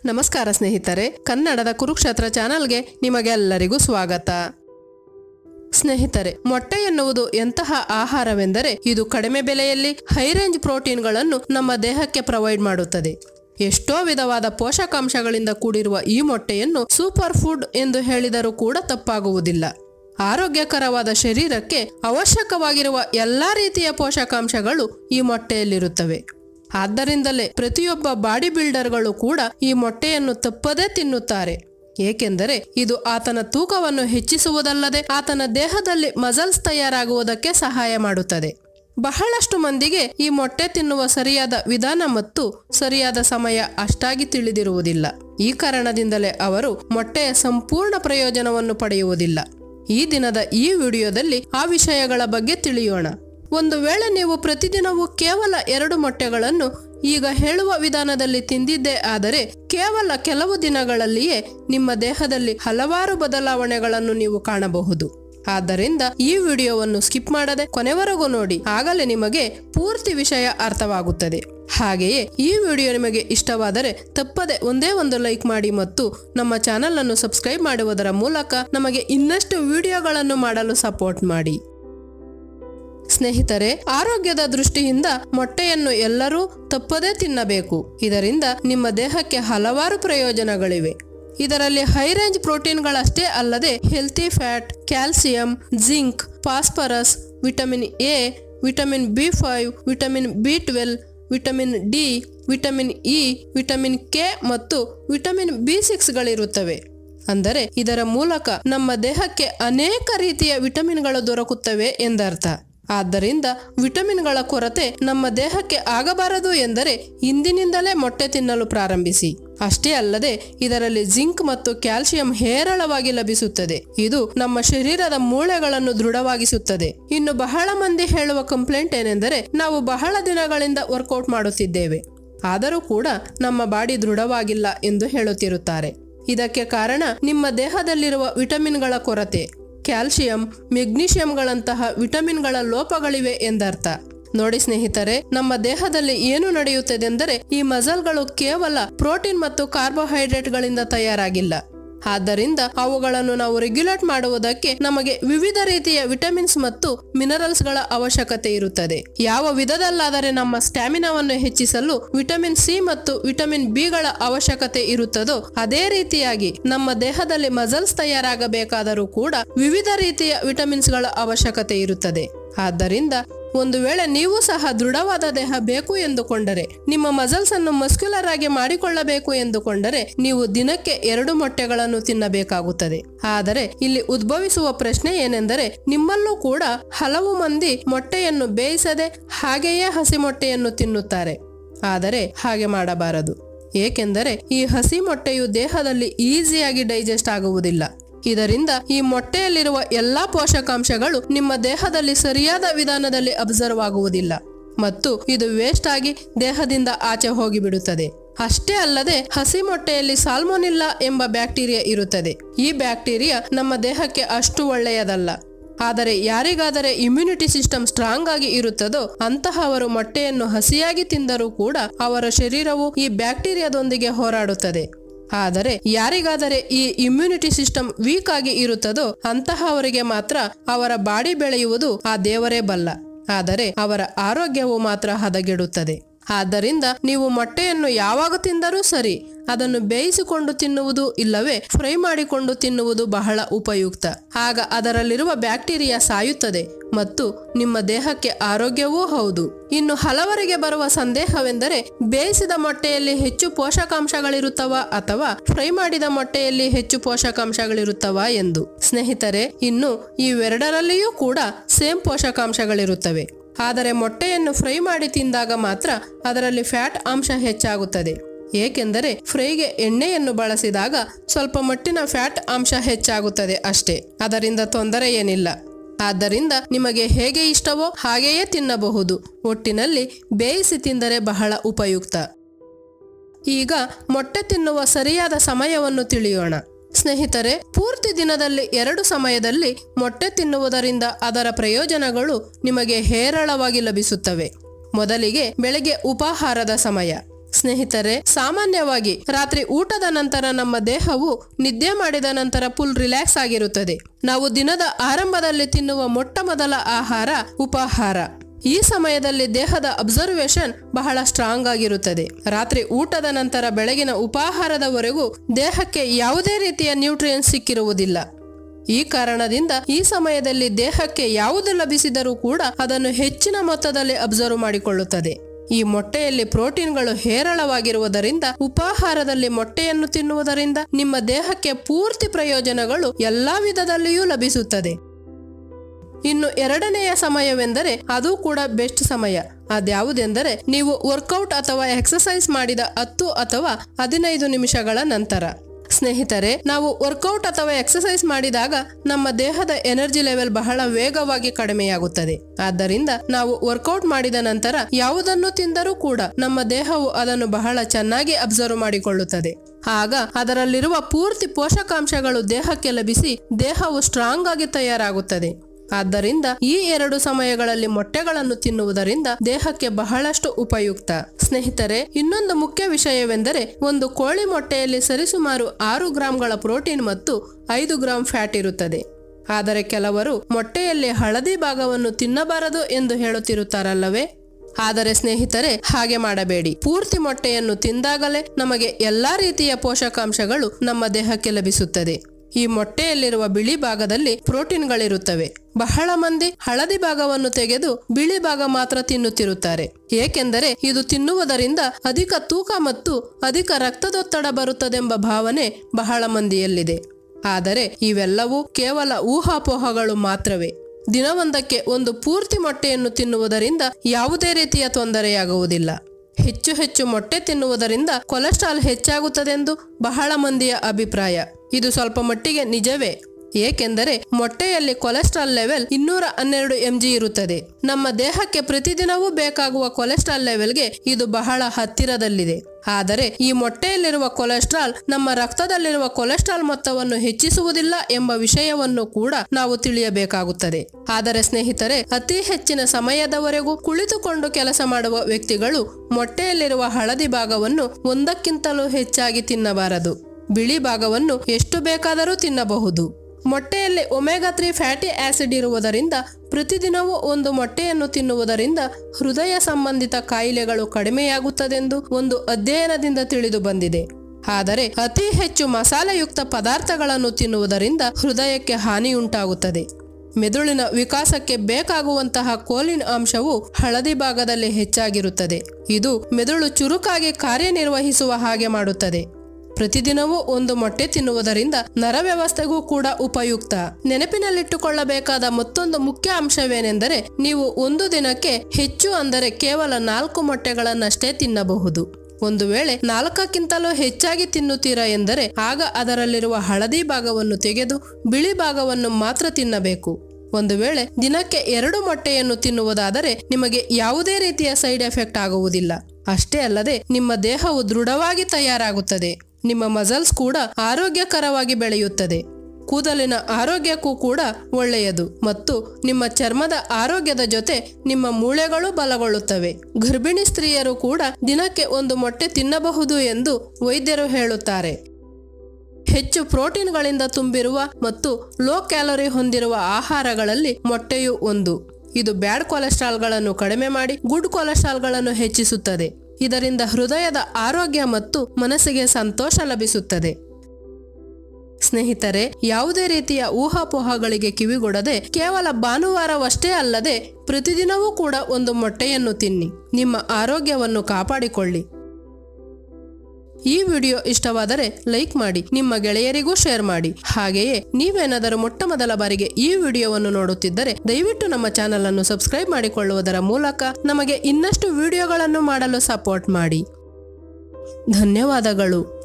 ನಮಸ್ಕಾರ ಸ್ನೇಹಿತರೆ ಕನ್ನಡದ ಕುರುಕ್ಷೇತ್ರ ಚಾನಲ್ಗೆ ನಿಮಗೆಲ್ಲರಿಗೂ ಸ್ವಾಗತ ಸ್ನೇಹಿತರೆ ಮೊಟ್ಟೆ ಎನ್ನುವುದು ಎಂತಹ ಆಹಾರವೆಂದರೆ ಇದು ಕಡಿಮೆ ಬೆಲೆಯಲ್ಲಿ ಹೈ ರೇಂಜ್ ಪ್ರೋಟೀನ್ಗಳನ್ನು ನಮ್ಮ ದೇಹಕ್ಕೆ ಪ್ರೊವೈಡ್ ಮಾಡುತ್ತದೆ ಎಷ್ಟೋ ವಿಧವಾದ ಪೋಷಕಾಂಶಗಳಿಂದ ಕೂಡಿರುವ ಈ ಮೊಟ್ಟೆಯನ್ನು ಸೂಪರ್ ಫುಡ್ ಎಂದು ಹೇಳಿದರೂ ಕೂಡ ತಪ್ಪಾಗುವುದಿಲ್ಲ ಆರೋಗ್ಯಕರವಾದ ಶರೀರಕ್ಕೆ ಅವಶ್ಯಕವಾಗಿರುವ ಎಲ್ಲಾ ರೀತಿಯ ಪೋಷಕಾಂಶಗಳು ಈ ಮೊಟ್ಟೆಯಲ್ಲಿರುತ್ತವೆ ಆದ್ದರಿಂದಲೇ ಪ್ರತಿಯೊಬ್ಬ ಬಾಡಿ ಬಿಲ್ಡರ್ಗಳು ಕೂಡ ಈ ಮೊಟ್ಟೆಯನ್ನು ತಪ್ಪದೇ ತಿನ್ನುತ್ತಾರೆ ಏಕೆಂದರೆ ಇದು ಆತನ ತೂಕವನ್ನು ಹೆಚ್ಚಿಸುವುದಲ್ಲದೆ ಆತನ ದೇಹದಲ್ಲಿ ಮಜಲ್ಸ್ ತಯಾರಾಗುವುದಕ್ಕೆ ಸಹಾಯ ಮಾಡುತ್ತದೆ ಬಹಳಷ್ಟು ಮಂದಿಗೆ ಈ ಮೊಟ್ಟೆ ತಿನ್ನುವ ಸರಿಯಾದ ವಿಧಾನ ಮತ್ತು ಸರಿಯಾದ ಸಮಯ ಅಷ್ಟಾಗಿ ತಿಳಿದಿರುವುದಿಲ್ಲ ಈ ಕಾರಣದಿಂದಲೇ ಅವರು ಮೊಟ್ಟೆಯ ಸಂಪೂರ್ಣ ಪ್ರಯೋಜನವನ್ನು ಪಡೆಯುವುದಿಲ್ಲ ಈ ದಿನದ ಈ ವಿಡಿಯೋದಲ್ಲಿ ಆ ವಿಷಯಗಳ ಬಗ್ಗೆ ತಿಳಿಯೋಣ ಒಂದು ವೇಳೆ ನೀವು ಪ್ರತಿದಿನವೂ ಕೇವಲ ಎರಡು ಮೊಟ್ಟೆಗಳನ್ನು ಈಗ ಹೇಳುವ ವಿಧಾನದಲ್ಲಿ ತಿಂದಿದ್ದೇ ಆದರೆ ಕೇವಲ ಕೆಲವು ದಿನಗಳಲ್ಲಿಯೇ ನಿಮ್ಮ ದೇಹದಲ್ಲಿ ಹಲವಾರು ಬದಲಾವಣೆಗಳನ್ನು ನೀವು ಕಾಣಬಹುದು ಆದ್ದರಿಂದ ಈ ವಿಡಿಯೋವನ್ನು ಸ್ಕಿಪ್ ಮಾಡದೆ ಕೊನೆವರೆಗೂ ನೋಡಿ ಆಗಲೇ ನಿಮಗೆ ಪೂರ್ತಿ ವಿಷಯ ಅರ್ಥವಾಗುತ್ತದೆ ಹಾಗೆಯೇ ಈ ವಿಡಿಯೋ ನಿಮಗೆ ಇಷ್ಟವಾದರೆ ತಪ್ಪದೆ ಒಂದೇ ಒಂದು ಲೈಕ್ ಮಾಡಿ ಮತ್ತು ನಮ್ಮ ಚಾನಲ್ ಅನ್ನು ಸಬ್ಸ್ಕ್ರೈಬ್ ಮಾಡುವುದರ ಮೂಲಕ ನಮಗೆ ಇನ್ನಷ್ಟು ವಿಡಿಯೋಗಳನ್ನು ಮಾಡಲು ಸಪೋರ್ಟ್ ಮಾಡಿ ಸ್ನೇಹಿತರೆ ಆರೋಗ್ಯದ ದೃಷ್ಟಿಯಿಂದ ಮೊಟ್ಟೆಯನ್ನು ಎಲ್ಲರೂ ತಪ್ಪದೇ ತಿನ್ನಬೇಕು ಇದರಿಂದ ನಿಮ್ಮ ದೇಹಕ್ಕೆ ಹಲವಾರು ಪ್ರಯೋಜನಗಳಿವೆ ಇದರಲ್ಲಿ ಹೈ ರೇಂಜ್ ಪ್ರೋಟೀನ್ಗಳಷ್ಟೇ ಅಲ್ಲದೆ healthy fat calcium zinc phosphorus vitamin A vitamin B five vitamin B twelve vitamin D vitamin E vitamin K ಮತ್ತು ವಿಟಮಿನ್ ಬಿ ಸಿಕ್ಸ್ಗಳಿರುತ್ತವೆ ಅಂದರೆ ಇದರ ಮೂಲಕ ನಮ್ಮ ದೇಹಕ್ಕೆ ಅನೇಕ ರೀತಿಯ ವಿಟಮಿನ್ಗಳು ದೊರಕುತ್ತವೆ ಎಂದರ್ಥ ಆದ್ದರಿಂದ ವಿಟಮಿನ್ಗಳ ಕೊರತೆ ನಮ್ಮ ದೇಹಕ್ಕೆ ಆಗಬಾರದು ಎಂದರೆ ಇಂದಿನಿಂದಲೇ ಮೊಟ್ಟೆ ತಿನ್ನಲು ಪ್ರಾರಂಭಿಸಿ ಅಷ್ಟೇ ಅಲ್ಲದೆ ಇದರಲ್ಲಿ ಜಿಂಕ್ ಮತ್ತು ಕ್ಯಾಲ್ಸಿಯಂ ಹೇರಳವಾಗಿ ಲಭಿಸುತ್ತದೆ ಇದು ನಮ್ಮ ಶರೀರದ ಮೂಳೆಗಳನ್ನು ದೃಢವಾಗಿಸುತ್ತದೆ ಇನ್ನು ಬಹಳ ಮಂದಿ ಹೇಳುವ ಕಂಪ್ಲೇಂಟ್ ಏನೆಂದರೆ ನಾವು ಬಹಳ ದಿನಗಳಿಂದ ವರ್ಕೌಟ್ ಮಾಡುತ್ತಿದ್ದೇವೆ ಆದರೂ ಕೂಡ ನಮ್ಮ ಬಾಡಿ ದೃಢವಾಗಿಲ್ಲ ಎಂದು ಹೇಳುತ್ತಿರುತ್ತಾರೆ ಇದಕ್ಕೆ ಕಾರಣ ನಿಮ್ಮ ದೇಹದಲ್ಲಿರುವ ವಿಟಮಿನ್ಗಳ ಕೊರತೆ ಕ್ಯಾಲ್ಸಿಯಂ ಮೆಗ್ನೀಷಿಯಂಗಳಂತಹ ವಿಟಮಿನ್ಗಳ ಲೋಪಗಳಿವೆ ಎಂದರ್ಥ ನೋಡಿ ಸ್ನೇಹಿತರೆ ನಮ್ಮ ದೇಹದಲ್ಲಿ ಏನು ನಡೆಯುತ್ತದೆಂದರೆ ಈ ಮಜಲ್ಗಳು ಕೇವಲ ಪ್ರೋಟೀನ್ ಮತ್ತು ಕಾರ್ಬೋಹೈಡ್ರೇಟ್ಗಳಿಂದ ತಯಾರಾಗಿಲ್ಲ ಆದ್ದರಿಂದ ಅವುಗಳನ್ನು ನಾವು ರೆಗ್ಯುಲೇಟ್ ಮಾಡುವುದಕ್ಕೆ ನಮಗೆ ವಿವಿಧ ರೀತಿಯ ವಿಟಮಿನ್ಸ್ ಮತ್ತು ಮಿನರಲ್ಸ್ಗಳ ಅವಶ್ಯಕತೆ ಇರುತ್ತದೆ ಯಾವ ವಿಧದಲ್ಲಾದರೆ ನಮ್ಮ ಸ್ಟ್ಯಾಮಿನಾವನ್ನು ಹೆಚ್ಚಿಸಲು ವಿಟಮಿನ್ ಸಿ ಮತ್ತು ವಿಟಮಿನ್ ಬಿಗಳ ಅವಶ್ಯಕತೆ ಇರುತ್ತದೋ ಅದೇ ರೀತಿಯಾಗಿ ನಮ್ಮ ದೇಹದಲ್ಲಿ ಮಜಲ್ಸ್ ತಯಾರಾಗಬೇಕಾದರೂ ಕೂಡ ವಿವಿಧ ರೀತಿಯ ವಿಟಮಿನ್ಸ್ಗಳ ಅವಶ್ಯಕತೆ ಇರುತ್ತದೆ ಆದ್ದರಿಂದ ಒಂದು ವೇಳೆ ನೀವು ಸಹ ದೃಢವಾದ ದೇಹ ಬೇಕು ಎಂದುಕೊಂಡರೆ ನಿಮ್ಮ ಮಜಲ್ಸ್ ಅನ್ನು ಮಸ್ಕ್ಯುಲರ್ ಆಗಿ ಮಾಡಿಕೊಳ್ಳಬೇಕು ಎಂದುಕೊಂಡರೆ ನೀವು ದಿನಕ್ಕೆ ಎರಡು ಮೊಟ್ಟೆಗಳನ್ನು ತಿನ್ನಬೇಕಾಗುತ್ತದೆ ಆದರೆ ಇಲ್ಲಿ ಉದ್ಭವಿಸುವ ಪ್ರಶ್ನೆ ಏನೆಂದರೆ ನಿಮ್ಮಲ್ಲೂ ಕೂಡ ಹಲವು ಮಂದಿ ಮೊಟ್ಟೆಯನ್ನು ಬೇಯಿಸದೆ ಹಾಗೆಯೇ ಹಸಿ ಮೊಟ್ಟೆಯನ್ನು ತಿನ್ನುತ್ತಾರೆ ಆದರೆ ಹಾಗೆ ಮಾಡಬಾರದು ಏಕೆಂದರೆ ಈ ಹಸಿ ಮೊಟ್ಟೆಯು ದೇಹದಲ್ಲಿ ಈಸಿಯಾಗಿ ಡೈಜೆಸ್ಟ್ ಆಗುವುದಿಲ್ಲ ಇದರಿಂದ ಈ ಮೊಟ್ಟೆಯಲ್ಲಿರುವ ಎಲ್ಲಾ ಪೋಷಕಾಂಶಗಳು ನಿಮ್ಮ ದೇಹದಲ್ಲಿ ಸರಿಯಾದ ವಿಧಾನದಲ್ಲಿ ಅಬ್ಸರ್ವ್ ಆಗುವುದಿಲ್ಲ ಮತ್ತು ಇದು ವೇಸ್ಟ್ ಆಗಿ ದೇಹದಿಂದ ಆಚೆ ಹೋಗಿಬಿಡುತ್ತದೆ ಅಷ್ಟೇ ಅಲ್ಲದೆ ಹಸಿ ಮೊಟ್ಟೆಯಲ್ಲಿ ಸಾಲ್ಮೊನಿಲ್ಲಾ ಎಂಬ ಬ್ಯಾಕ್ಟೀರಿಯಾ ಇರುತ್ತದೆ ಈ ಬ್ಯಾಕ್ಟೀರಿಯಾ ನಮ್ಮ ದೇಹಕ್ಕೆ ಅಷ್ಟು ಒಳ್ಳೆಯದಲ್ಲ ಆದರೆ ಯಾರಿಗಾದರೆ ಇಮ್ಯುನಿಟಿ ಸಿಸ್ಟಮ್ ಸ್ಟ್ರಾಂಗ್ ಆಗಿ ಇರುತ್ತದೋ ಅಂತಹವರು ಮೊಟ್ಟೆಯನ್ನು ಹಸಿಯಾಗಿ ತಿಂದರೂ ಕೂಡ ಅವರ ಶರೀರವು ಈ ಬ್ಯಾಕ್ಟೀರಿಯಾದೊಂದಿಗೆ ಹೋರಾಡುತ್ತದೆ ಆದರೆ ಯಾರಿಗಾದರೆ ಈ ಇಮ್ಯುನಿಟಿ ಸಿಸ್ಟಮ್ ವೀಕ್ ಆಗಿ ಇರುತ್ತದೋ ಅಂತಹವರಿಗೆ ಮಾತ್ರ ಅವರ ಬಾಡಿ ಬೆಳೆಯುವುದು ಆ ದೇವರೇ ಬಲ್ಲ ಆದರೆ ಅವರ ಆರೋಗ್ಯವು ಮಾತ್ರ ಹದಗೆಡುತ್ತದೆ ಆದ್ದರಿಂದ ನೀವು ಮೊಟ್ಟೆಯನ್ನು ಯಾವಾಗ ತಿಂದರೂ ಸರಿ ಅದನ್ನು ಬೇಯಿಸಿಕೊಂಡು ತಿನ್ನುವುದು ಇಲ್ಲವೇ ಫ್ರೈ ಮಾಡಿಕೊಂಡು ತಿನ್ನುವುದು ಬಹಳ ಉಪಯುಕ್ತ ಆಗ ಅದರಲ್ಲಿರುವ ಬ್ಯಾಕ್ಟೀರಿಯಾ ಸಾಯುತ್ತದೆ ಮತ್ತು ನಿಮ್ಮ ದೇಹಕ್ಕೆ ಆರೋಗ್ಯವೂ ಹೌದು ಇನ್ನು ಹಲವರಿಗೆ ಬರುವ ಸಂದೇಹವೆಂದರೆ ಬೇಯಿಸಿದ ಮೊಟ್ಟೆಯಲ್ಲಿ ಹೆಚ್ಚು ಪೋಷಕಾಂಶಗಳಿರುತ್ತವ ಅಥವಾ ಫ್ರೈ ಮಾಡಿದ ಮೊಟ್ಟೆಯಲ್ಲಿ ಹೆಚ್ಚು ಪೋಷಕಾಂಶಗಳಿರುತ್ತವ ಎಂದು ಸ್ನೇಹಿತರೆ ಇನ್ನು ಇವೆರಡರಲ್ಲಿಯೂ ಕೂಡ ಸೇಮ್ ಪೋಷಕಾಂಶಗಳಿರುತ್ತವೆ ಆದರೆ ಮೊಟ್ಟೆಯನ್ನು ಫ್ರೈ ಮಾಡಿ ತಿಂದಾಗ ಮಾತ್ರ ಅದರಲ್ಲಿ ಫ್ಯಾಟ್ ಅಂಶ ಹೆಚ್ಚಾಗುತ್ತದೆ ಏಕೆಂದರೆ ಫ್ರೈಗೆ ಎಣ್ಣೆಯನ್ನು ಬಳಸಿದಾಗ ಸ್ವಲ್ಪ ಮಟ್ಟಿನ ಫ್ಯಾಟ್ ಅಂಶ ಹೆಚ್ಚಾಗುತ್ತದೆ ಅಷ್ಟೇ ಅದರಿಂದ ತೊಂದರೆ ಏನಿಲ್ಲ ಆದ್ದರಿಂದ ನಿಮಗೆ ಹೇಗೆ ಇಷ್ಟವೋ ಹಾಗೆಯೇ ತಿನ್ನಬಹುದು ಒಟ್ಟಿನಲ್ಲಿ ಬೇಯಿಸಿ ತಿಂದರೆ ಬಹಳ ಉಪಯುಕ್ತ ಈಗ ಮೊಟ್ಟೆ ತಿನ್ನುವ ಸರಿಯಾದ ಸಮಯವನ್ನು ತಿಳಿಯೋಣ ಸ್ನೇಹಿತರೆ ಪೂರ್ತಿ ದಿನದಲ್ಲಿ ಎರಡು ಸಮಯದಲ್ಲಿ ಮೊಟ್ಟೆ ತಿನ್ನುವುದರಿಂದ ಅದರ ಪ್ರಯೋಜನಗಳು ನಿಮಗೆ ಹೇರಳವಾಗಿ ಲಭಿಸುತ್ತವೆ ಮೊದಲಿಗೆ ಬೆಳಗ್ಗೆ ಉಪಾಹಾರದ ಸಮಯ ಸ್ನೇಹಿತರೆ ಸಾಮಾನ್ಯವಾಗಿ ರಾತ್ರಿ ಊಟದ ನಂತರ ನಮ್ಮ ದೇಹವು ನಿದ್ದೆ ಮಾಡಿದ ನಂತರ ಫುಲ್ ರಿಲ್ಯಾಕ್ಸ್ ಆಗಿರುತ್ತದೆ ನಾವು ದಿನದ ಆರಂಭದಲ್ಲಿ ತಿನ್ನುವ ಮೊಟ್ಟ ಮೊದಲ ಆಹಾರ ಉಪಾಹಾರ ಈ ಸಮಯದಲ್ಲಿ ದೇಹದ ಅಬ್ಸರ್ವೇಷನ್ ಬಹಳ ಸ್ಟ್ರಾಂಗ್ ಆಗಿರುತ್ತದೆ ರಾತ್ರಿ ಊಟದ ನಂತರ ಬೆಳಗಿನ ಉಪಾಹಾರದವರೆಗೂ ದೇಹಕ್ಕೆ ಯಾವುದೇ ರೀತಿಯ ನ್ಯೂಟ್ರಿಯನ್ಸ್ ಸಿಕ್ಕಿರುವುದಿಲ್ಲ ಈ ಕಾರಣದಿಂದ ಈ ಸಮಯದಲ್ಲಿ ದೇಹಕ್ಕೆ ಯಾವುದು ಲಭಿಸಿದರೂ ಕೂಡ ಅದನ್ನು ಹೆಚ್ಚಿನ ಮೊತ್ತದಲ್ಲಿ ಅಬ್ಸರ್ವ್ ಮಾಡಿಕೊಳ್ಳುತ್ತದೆ ಈ ಮೊಟ್ಟೆಯಲ್ಲಿ ಪ್ರೋಟೀನ್ಗಳು ಹೇರಳವಾಗಿರುವುದರಿಂದ ಉಪಾಹಾರದಲ್ಲಿ ಮೊಟ್ಟೆಯನ್ನು ತಿನ್ನುವುದರಿಂದ ನಿಮ್ಮ ದೇಹಕ್ಕೆ ಪೂರ್ತಿ ಪ್ರಯೋಜನಗಳು ಎಲ್ಲಾ ವಿಧದಲ್ಲಿಯೂ ಲಭಿಸುತ್ತದೆ ಇನ್ನು ಎರಡನೆಯ ಸಮಯವೆಂದರೆ ಅದು ಕೂಡ ಬೆಸ್ಟ್ ಸಮಯ ಅದ್ಯಾವುದೆಂದರೆ ನೀವು ವರ್ಕೌಟ್ ಅಥವಾ ಎಕ್ಸಸೈಸ್ ಮಾಡಿದ ಹತ್ತು ಅಥವಾ ಹದಿನೈದು ನಿಮಿಷಗಳ ನಂತರ ಸ್ನೇಹಿತರೆ ನಾವು ವರ್ಕೌಟ್ ಅಥವಾ ಎಕ್ಸಸೈಸ್ ಮಾಡಿದಾಗ ನಮ್ಮ ದೇಹದ ಎನರ್ಜಿ ಲೆವೆಲ್ ಬಹಳ ವೇಗವಾಗಿ ಕಡಿಮೆಯಾಗುತ್ತದೆ ಆದ್ದರಿಂದ ನಾವು ವರ್ಕೌಟ್ ಮಾಡಿದ ನಂತರ ಯಾವುದನ್ನು ತಿಂದರೂ ಕೂಡ ನಮ್ಮ ದೇಹವು ಅದನ್ನು ಬಹಳ ಚೆನ್ನಾಗಿ ಅಬ್ಸರ್ವ್ ಮಾಡಿಕೊಳ್ಳುತ್ತದೆ ಆಗ ಅದರಲ್ಲಿರುವ ಪೂರ್ತಿ ಪೋಷಕಾಂಶಗಳು ದೇಹಕ್ಕೆ ಲಭಿಸಿ ದೇಹವು ಸ್ಟ್ರಾಂಗ್ ಆಗಿ ತಯಾರಾಗುತ್ತದೆ ಆದ್ದರಿಂದ ಈ ಎರಡು ಸಮಯಗಳಲ್ಲಿ ಮೊಟ್ಟೆಗಳನ್ನು ತಿನ್ನುವುದರಿಂದ ದೇಹಕ್ಕೆ ಬಹಳಷ್ಟು ಉಪಯುಕ್ತ ಸ್ನೇಹಿತರೆ ಇನ್ನೊಂದು ಮುಖ್ಯ ವಿಷಯವೆಂದರೆ ಒಂದು ಕೋಳಿ ಮೊಟ್ಟೆಯಲ್ಲಿ ಸರಿಸುಮಾರು ಆರು ಗ್ರಾಂಗಳ ಪ್ರೋಟೀನ್ ಮತ್ತು ಐದು ಗ್ರಾಂ ಫ್ಯಾಟ್ ಇರುತ್ತದೆ ಆದರೆ ಕೆಲವರು ಮೊಟ್ಟೆಯಲ್ಲಿ ಹಳದಿ ಭಾಗವನ್ನು ತಿನ್ನಬಾರದು ಎಂದು ಹೇಳುತ್ತಿರುತ್ತಾರಲ್ಲವೇ ಆದರೆ ಸ್ನೇಹಿತರೆ ಹಾಗೆ ಮಾಡಬೇಡಿ ಪೂರ್ತಿ ಮೊಟ್ಟೆಯನ್ನು ತಿಂದಾಗಲೇ ನಮಗೆ ಎಲ್ಲಾ ರೀತಿಯ ಪೋಷಕಾಂಶಗಳು ನಮ್ಮ ದೇಹಕ್ಕೆ ಲಭಿಸುತ್ತದೆ ಈ ಮೊಟ್ಟೆಯಲ್ಲಿರುವ ಬಿಳಿ ಭಾಗದಲ್ಲಿ ಪ್ರೋಟೀನ್ಗಳಿರುತ್ತವೆ ಬಹಳ ಮಂದಿ ಹಳದಿ ಭಾಗವನ್ನು ತೆಗೆದು ಬಿಳಿ ಭಾಗ ಮಾತ್ರ ತಿನ್ನುತ್ತಿರುತ್ತಾರೆ ಏಕೆಂದರೆ ಇದು ತಿನ್ನುವುದರಿಂದ ಅಧಿಕ ತೂಕ ಮತ್ತು ಅಧಿಕ ರಕ್ತದೊತ್ತಡ ಬರುತ್ತದೆಂಬ ಭಾವನೆ ಬಹಳ ಮಂದಿಯಲ್ಲಿದೆ ಆದರೆ ಇವೆಲ್ಲವೂ ಕೇವಲ ಊಹಾಪೋಹಗಳು ಮಾತ್ರವೇ ದಿನವೊಂದಕ್ಕೆ ಒಂದು ಪೂರ್ತಿ ಮೊಟ್ಟೆಯನ್ನು ತಿನ್ನುವುದರಿಂದ ಯಾವುದೇ ರೀತಿಯ ತೊಂದರೆಯಾಗುವುದಿಲ್ಲ ಹೆಚ್ಚು ಹೆಚ್ಚು ಮೊಟ್ಟೆ ತಿನ್ನುವುದರಿಂದ ಕೊಲೆಸ್ಟ್ರಾಲ್ ಹೆಚ್ಚಾಗುತ್ತದೆಂದು ಬಹಳ ಮಂದಿಯ ಅಭಿಪ್ರಾಯ ಇದು ಸ್ವಲ್ಪ ಮಟ್ಟಿಗೆ ನಿಜವೇ ಏಕೆಂದರೆ ಮೊಟ್ಟೆಯಲ್ಲಿ ಕೊಲೆಸ್ಟ್ರಾಲ್ ಲೆವೆಲ್ ಇನ್ನೂರ ಹನ್ನೆರಡು ಎಂಜಿ ಇರುತ್ತದೆ ನಮ್ಮ ದೇಹಕ್ಕೆ ಪ್ರತಿದಿನವೂ ಬೇಕಾಗುವ ಕೊಲೆಸ್ಟ್ರಾಲ್ ಲೆವೆಲ್ಗೆ ಇದು ಬಹಳ ಹತ್ತಿರದಲ್ಲಿದೆ ಆದರೆ ಈ ಮೊಟ್ಟೆಯಲ್ಲಿರುವ ಕೊಲೆಸ್ಟ್ರಾಲ್ ನಮ್ಮ ರಕ್ತದಲ್ಲಿರುವ ಕೊಲೆಸ್ಟ್ರಾಲ್ ಮೊತ್ತವನ್ನು ಹೆಚ್ಚಿಸುವುದಿಲ್ಲ ಎಂಬ ವಿಷಯವನ್ನು ಕೂಡ ನಾವು ತಿಳಿಯಬೇಕಾಗುತ್ತದೆ ಆದರೆ ಸ್ನೇಹಿತರೆ ಅತಿ ಹೆಚ್ಚಿನ ಸಮಯದವರೆಗೂ ಕುಳಿತುಕೊಂಡು ಕೆಲಸ ಮಾಡುವ ವ್ಯಕ್ತಿಗಳು ಮೊಟ್ಟೆಯಲ್ಲಿರುವ ಹಳದಿ ಭಾಗವನ್ನು ಒಂದಕ್ಕಿಂತಲೂ ಹೆಚ್ಚಾಗಿ ತಿನ್ನಬಾರದು ಬಿಳಿ ಭಾಗವನ್ನು ಎಷ್ಟು ಬೇಕಾದರೂ ತಿನ್ನಬಹುದು ಮೊಟ್ಟೆಯಲ್ಲಿ ಒಮೆಗಾ ತ್ರೀ ಫ್ಯಾಟಿ ಆಸಿಡ್ ಇರುವುದರಿಂದ ಪ್ರತಿದಿನವೂ ಒಂದು ಮೊಟ್ಟೆಯನ್ನು ತಿನ್ನುವುದರಿಂದ ಹೃದಯ ಸಂಬಂಧಿತ ಕಾಯಿಲೆಗಳು ಕಡಿಮೆಯಾಗುತ್ತದೆಂದು ಒಂದು ಅಧ್ಯಯನದಿಂದ ತಿಳಿದು ಬಂದಿದೆ ಆದರೆ ಅತಿ ಹೆಚ್ಚು ಮಸಾಲೆಯುಕ್ತ ಪದಾರ್ಥಗಳನ್ನು ತಿನ್ನುವುದರಿಂದ ಹೃದಯಕ್ಕೆ ಹಾನಿಯುಂಟಾಗುತ್ತದೆ ಮೆದುಳಿನ ವಿಕಾಸಕ್ಕೆ ಬೇಕಾಗುವಂತಹ ಕೋಲಿನ್ ಅಂಶವು ಹಳದಿ ಭಾಗದಲ್ಲಿ ಹೆಚ್ಚಾಗಿರುತ್ತದೆ ಇದು ಮೆದುಳು ಚುರುಕಾಗಿ ಕಾರ್ಯನಿರ್ವಹಿಸುವ ಹಾಗೆ ಮಾಡುತ್ತದೆ ಪ್ರತಿದಿನವೂ ಒಂದು ಮೊಟ್ಟೆ ತಿನ್ನುವುದರಿಂದ ನರವ್ಯವಸ್ಥೆಗೂ ಕೂಡ ಉಪಯುಕ್ತ ನೆನಪಿನಲ್ಲಿಟ್ಟುಕೊಳ್ಳಬೇಕಾದ ಮತ್ತೊಂದು ಮುಖ್ಯ ಅಂಶವೇನೆಂದರೆ ನೀವು ಒಂದು ದಿನಕ್ಕೆ ಹೆಚ್ಚು ಅಂದರೆ ಕೇವಲ ನಾಲ್ಕು ಮೊಟ್ಟೆಗಳನ್ನಷ್ಟೇ ತಿನ್ನಬಹುದು ಒಂದು ವೇಳೆ ನಾಲ್ಕಕ್ಕಿಂತಲೂ ಹೆಚ್ಚಾಗಿ ತಿನ್ನುತ್ತೀರಾ ಎಂದರೆ ಆಗ ಅದರಲ್ಲಿರುವ ಹಳದಿ ಭಾಗವನ್ನು ತೆಗೆದು ಬಿಳಿ ಭಾಗವನ್ನು ಮಾತ್ರ ತಿನ್ನಬೇಕು ಒಂದು ವೇಳೆ ದಿನಕ್ಕೆ ಎರಡು ಮೊಟ್ಟೆಯನ್ನು ತಿನ್ನುವುದಾದರೆ ನಿಮಗೆ ಯಾವುದೇ ರೀತಿಯ ಸೈಡ್ ಎಫೆಕ್ಟ್ ಆಗುವುದಿಲ್ಲ ಅಷ್ಟೇ ಅಲ್ಲದೆ ನಿಮ್ಮ ದೇಹವು ದೃಢವಾಗಿ ತಯಾರಾಗುತ್ತದೆ ನಿಮ್ಮ ಮಸಲ್ಸ್ ಕೂಡ ಆರೋಗ್ಯಕರವಾಗಿ ಬೆಳೆಯುತ್ತದೆ ಕೂದಲಿನ ಆರೋಗ್ಯಕ್ಕೂ ಕೂಡ ಒಳ್ಳೆಯದು ಮತ್ತು ನಿಮ್ಮ ಚರ್ಮದ ಆರೋಗ್ಯದ ಜೊತೆ ನಿಮ್ಮ ಮೂಳೆಗಳು ಬಲಗೊಳ್ಳುತ್ತವೆ ಗರ್ಭಿಣಿ ಸ್ತ್ರೀಯರು ಕೂಡ ದಿನಕ್ಕೆ ಒಂದು ಮೊಟ್ಟೆ ತಿನ್ನಬಹುದು ಎಂದು ವೈದ್ಯರು ಹೇಳುತ್ತಾರೆ ಹೆಚ್ಚು ಪ್ರೋಟೀನ್ಗಳಿಂದ ತುಂಬಿರುವ ಮತ್ತು ಲೋ ಕ್ಯಾಲೋರಿ ಹೊಂದಿರುವ ಆಹಾರಗಳಲ್ಲಿ ಮೊಟ್ಟೆಯು ಒಂದು ಇದು ಬ್ಯಾಡ್ ಕೊಲೆಸ್ಟ್ರಾಲ್ಗಳನ್ನು ಕಡಿಮೆ ಮಾಡಿ ಗುಡ್ ಕೊಲೆಸ್ಟ್ರಾಲ್ಗಳನ್ನು ಹೆಚ್ಚಿಸುತ್ತದೆ ಇದರಿಂದ ಹೃದಯದ ಆರೋಗ್ಯ ಮತ್ತು ಮನಸ್ಸಿಗೆ ಸಂತೋಷ ಲಭಿಸುತ್ತದೆ ಸ್ನೇಹಿತರೆ ಯಾವುದೇ ರೀತಿಯ ಊಹಾಪೋಹಗಳಿಗೆ ಕಿವಿಗೊಡದೆ ಕೇವಲ ಭಾನುವಾರವಷ್ಟೇ ಅಲ್ಲದೆ ಪ್ರತಿದಿನವೂ ಕೂಡ ಒಂದು ಮೊಟ್ಟೆಯನ್ನು ತಿನ್ನಿ ನಿಮ್ಮ ಆರೋಗ್ಯವನ್ನು ಕಾಪಾಡಿಕೊಳ್ಳಿ ಈ ವಿಡಿಯೋ ಇಷ್ಟವಾದರೆ ಲೈಕ್ ಮಾಡಿ ನಿಮ್ಮ ಗೆಳೆಯರಿಗೂ ಶೇರ್ ಮಾಡಿ ಹಾಗೆಯೇ ನೀವೇನಾದರೂ ಮೊಟ್ಟ ಮೊದಲ ಬಾರಿಗೆ ಈ ವಿಡಿಯೋವನ್ನು ನೋಡುತ್ತಿದ್ದರೆ ದಯವಿಟ್ಟು ನಮ್ಮ ಚಾನಲ್ ಅನ್ನು ಸಬ್ಸ್ಕ್ರೈಬ್ ಮಾಡಿಕೊಳ್ಳುವುದರ ಮೂಲಕ ನಮಗೆ ಇನ್ನಷ್ಟು ವಿಡಿಯೋಗಳನ್ನು ಮಾಡಲು ಸಪೋರ್ಟ್ ಮಾಡಿ ಧನ್ಯವಾದಗಳು